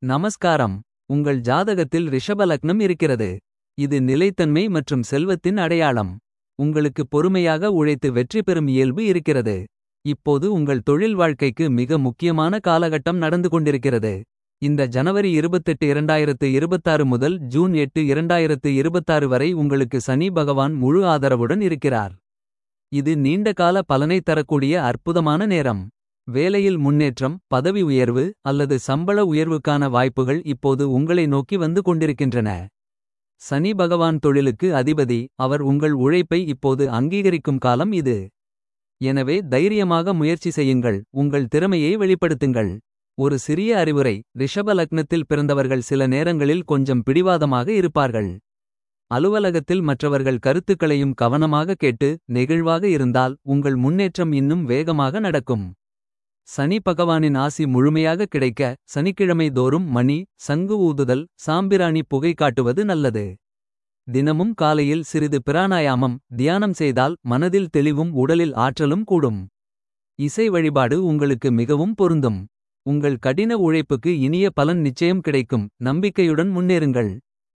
நமஸ்காரம் உங்கள் ஜாதகத்தில் ரிஷப லக்னம் இருக்கிறது. இது நிலைத்தன்மை மற்றும் செல்வத்தின் அடையாளம். உங்களுக்கு பொறுமையாக உழைத்து வெற்றி பெறும் இயல்பு இருக்கிறது. இப்போது உங்கள் தொழில் வாழ்க்கைக்கு மிக முக்கியமான காலகட்டம் நடந்து கொண்டிருக்கிறது. இந்த ஜனவரி 28 2026 முதல் ஜூன் 8 2026 வரை உங்களுக்கு சனி பகவான் முழு ஆதரவுடன் இருக்கிறார். இது நீண்ட கால பலனை தரக்கூடிய அற்புதமான நேரம். வேலையில் முன்னேற்றம் பதவி உயர்வு அல்லது சம்பள உயர்வுக்கான வாய்ப்புகள் இப்போது உங்களை நோக்கி வந்து கொண்டிருக்கின்றன. சனி பகவான் தொழிலுக்கு அதிபதி அவர் உங்கள் உழைப்பை இப்போது அங்கீகரிக்கும் காலம் இது. எனவே தைரியமாக முயற்சி செய்யுங்கள் உங்கள் திறமையை வெளிப்படுத்துங்கள். ஒரு சிறிய அறிவுரை ரிஷப லக்னத்தில் பிறந்தவர்கள் சில நேரங்களில் கொஞ்சம் பிடிவாதமாக இருப்பார்கள். அலுவலகத்தில் மற்றவர்கள் கருத்துக்களையும் கவனமாக கேட்டு நெகிழ்வாக இருந்தால் உங்கள் முன்னேற்றம் இன்னும் வேகமாக நடக்கும். சனி பகவானின் ஆசி முழுமையாக கிடைக்க சனிக்கிழமை தோறும் மணி சங்கு ஊதுதல் சாம்பிராணி புகை காட்டுவது நல்லது. தினமும் காலையில் சிறிது பிராணாயாமம் தியானம் செய்தால் மனதில் தெளிவும் உடலில் ஆற்றலும் கூடும். இசை வழிபாடு உங்களுக்கு மிகவும் பொருந்தும். உங்கள் கடின உழைப்புக்கு இனிய பலன் நிச்சயம் கிடைக்கும் நம்பிக்கையுடன் முன்னேறுங்கள்.